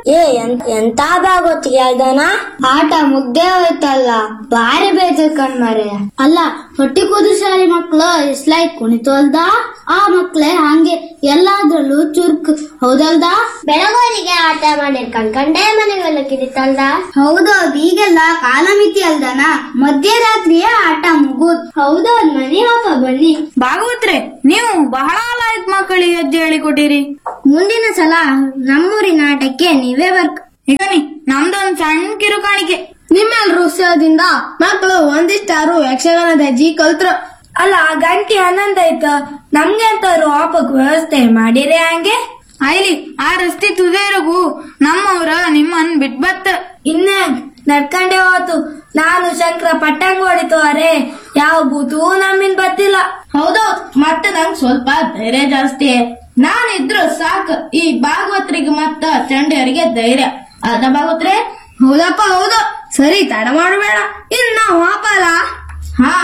ಏ ಎನ್- ಎಂತ ಭಾಗವತಿಗೆ ಹೇಳ್ದನ ಆಟ ಮುಗ್ದೇ ಹೋಯ್ತಲ್ಲ ಬಾರಿ ಬೇಜಾರ್ ಕಣ್ಮರೆ ಅಲ್ಲ ಹೊಟ್ಟಿ ಕೂದು ಶಾಲೆ ಮಕ್ಳು ಇಸ್ಲಾಯ್ ಕುಣಿತೋಲ್ದ ಆ ಮಕ್ಳೇ ಹಂಗೆ ಎಲ್ಲಾದ್ರಲ್ಲೂ ಚುರುಕ್ ಹೌದಲ್ದ ಬೆಳಗೋರಿಗೆ ಆಟ ಮಾಡಿ ಕಣ್ಕಂಡೇ ಮನೆಗೆಲ್ಲ ಕಿಡಿತಲ್ದ ಹೌದೌದು ಈಗೆಲ್ಲ ಕಾಲಮಿತಿ ಅಲ್ದನ ಮಧ್ಯರಾತ್ರಿಯೇ ಆಟ ಮುಗುದ್ ಹೌದೌದ್ ಮನೆ ಹೋಗ ಬನ್ನಿ ಭಾಗವತ್ರೆ ನೀವು ಬಹಳ ಲಾಯಕ್ ಮಕ್ಕಳಿಗೆ ಹೆಜ್ಜೆ ಹೇಳಿಕೊಟ್ಟಿರಿ ಮುಂದಿನ ಸಲ ನಮ್ಮೂರಿನ ಆಟಕ್ಕೆ ನೀವೇ ಬರ್ಕ ಈಗ ನೀ ನಮ್ದೊಂದ್ ಸಣ್ಣ ಕಿರುಕಾಣಿಕೆ ನಿಮ್ಮೆಲ್ರ ಉತ್ಸವದಿಂದ ಮಕ್ಕಳು ಒಂದಿಷ್ಟಾರು ಯಕ್ಷಗಾನದ ಹೆಜ್ಜಿ ಕಲ್ತ್ರು ಅಲ್ಲ ಗಂಟೆ ಹನ್ನೊಂದ್ ಆಯ್ತು ನಮ್ಗೆ ಅಂತಾರು ಆಪಕ್ ವ್ಯವಸ್ಥೆ ಮಾಡಿರಿ ಹಂಗೆ ಐಲಿ ಆ ರಸ್ತೆ ತುದೇರಗು ನಮ್ಮವ್ರ ನಿಮ್ಮನ್ ಬಿಟ್ಬತ್ತ ಇನ್ನೇ ನಡ್ಕಂಡೆ ಹೋತು ನಾನು ಶಂಕರ ಪಟ್ಟಂಗ್ ಹೊಡಿತು ಅರೆ ಯಾವ ಬೂತು ನಮ್ಮಿನ್ ಬತ್ತಿಲ್ಲ ಹೌದೌದ್ ಮತ್ತೆ ನಂಗ್ ಸ್ವಲ್ಪ ಧೈರ್ಯ ಜಾಸ್ತಿ ನಾನಿದ್ರು ಸಾಕ್ ಈ ಭಾಗವತ್ರಿಗೆ ಮತ್ತ ಚಂಡಿಯರಿಗೆ ಧೈರ್ಯ ಅದ ಭಾಗವತ್ರೆ ಹೌದಪ್ಪ ಹೌದು ಸರಿ ತಡ ಮಾಡಬೇಡ ಇನ್ನು ನಾವು ಹಾಪಲ್ಲ ಹಾ